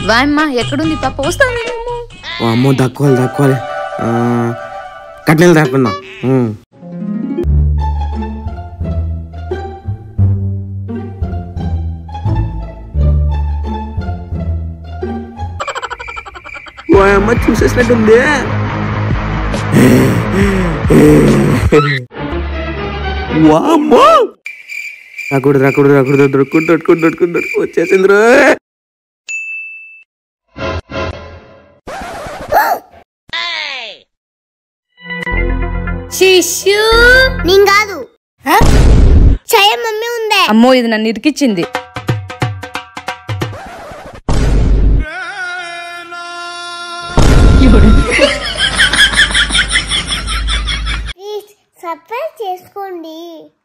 వాయమ్మ ఎక్కడుంది పాప వస్తాను ఓ అమ్మో దక్కోవాలి దక్కోవాలి ఆ, కట్నెలు దాక్కున్నా ఉమ్. ఓ అమ్మ చూసేసినట్టుంది వామ్మో రాకూడదు రాకూడదు రాకూడదు దొరుకుని దొరుకుని దొరుకుని దొరుకు వచ్చేసింది రో శిష్యు నేను కాదు చయ మమ్మీ ఉందే అమ్మో ఇది నన్ను ఇరికిచ్చింది ప్లీజ్ సబ్స్క్రైబ్ చేసుకోండి